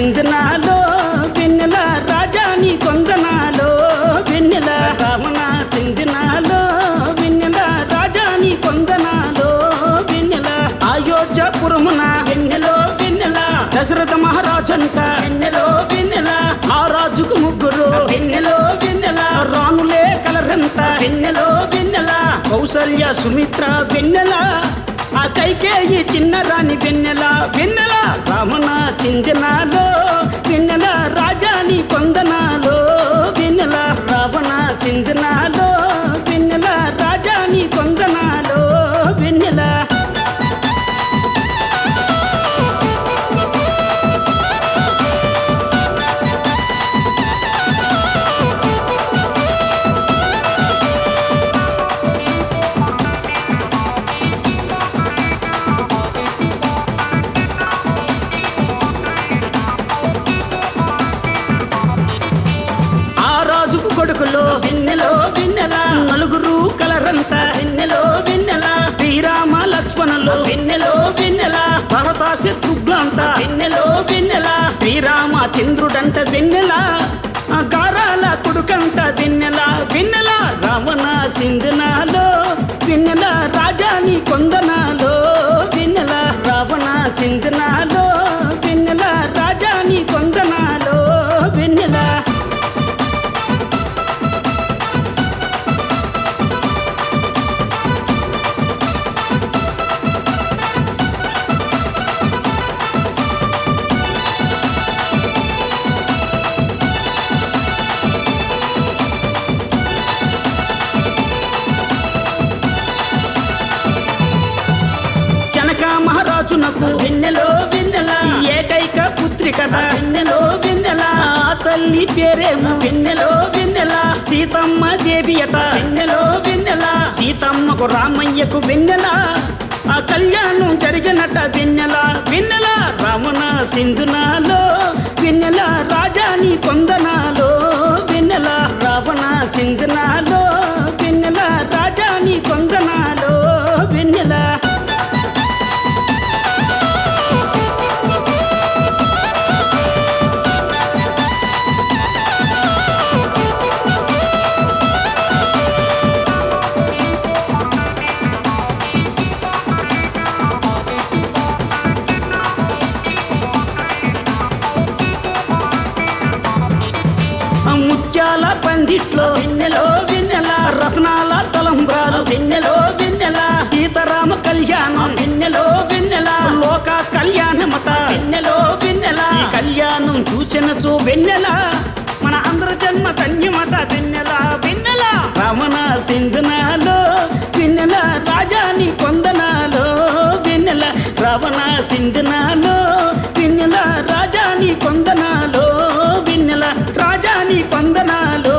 చిందనాలో వెన్నెల రాజాని కొందనాలో వెన్నెల రావణ చిందనాలో వెన్నెల రాజాని కొందనాలో వెన్నెల అయోధ్యపురమున వెన్నెలో వెన్నెల దశరథ మహారాజంట వెన్నెలో వెన్నెల ఆ రాజుకు ముగ్గురు వెన్నెలో వెన్నెల రాణులే కలరంత వెన్నెలో వెన్నెల కౌసల్య సుమిత్ర వెన్నెల ఆ కైకేయి చిన్న రాణి వెన్నెల వెన్నెల రామణ చిందనాలో వెన్నెల రాజాని కొందనాలో వెన్నెల రావణ చిందనాలో వెన్నెల రాజాని కొందనాలో వెన్నెల ఆ రాజుకు కొడుకులో వెన్నెలో వెన్నెల నలుగురు కలరంత వెన్నెలో వెన్నెల శ్రీరామ లక్ష్మణులు వెన్నెలో వెన్నెల భరత శత్రుఘ్నంట వెన్నెలో వెన్నెల శ్రీరామ చంద్రుడంట వెన్నెల ఆ గారాల కొడుకంట వెన్నెల వెన్నెల రావణ సింధనాలో వెన్నెల రాజాని కొందనాలో వెన్నెల రావణ చిందనాలో వెన్నెల రాజాని కొందనాలో వెన్నెల జనక మహారాజునకు వెన్నెలో వెన్నెల ఏకైక పుత్రికట వెన్నెలో వెన్నెల ఆ తల్లి పేరేమో వెన్నెలో వెన్నెల సీతమ్మ దేవి అట వెన్నెలో వెన్నెల సీతమ్మకు రామయ్యకు వెన్నెల ఆ కళ్యాణం జరిగినట వెన్నెల వెన్నెల రావణ సింధునాలో వెన్నెల రాజాని కొందనాలో వెన్నెల రావణ చిందనాలో వెన్నెల రాజాని కొందనాలో వెన్నెల ఆ ముత్యాల పందిట్లో వెన్నెలో వెన్నెల రత్నాల తలంబ్రాలు వెన్నెలో వెన్నెల సీతారామ కళ్యాణం వెన్నెలో వెన్నెల లోక కళ్యాణమట వెన్నెలో వెన్నెల ఈ కళ్యాణం చూసిన చూ వెన్నెల మన అందరి జన్మ ధన్యమట వెన్నెల వెన్నెల రమణ సింధనాలో వెన్నెల రాజాని కొందనాలో వెన్నెల రవణ సింధనాలో వెన్నెల రాజాని కొందనాలో వెన్నెల రాజాని కొందనాలో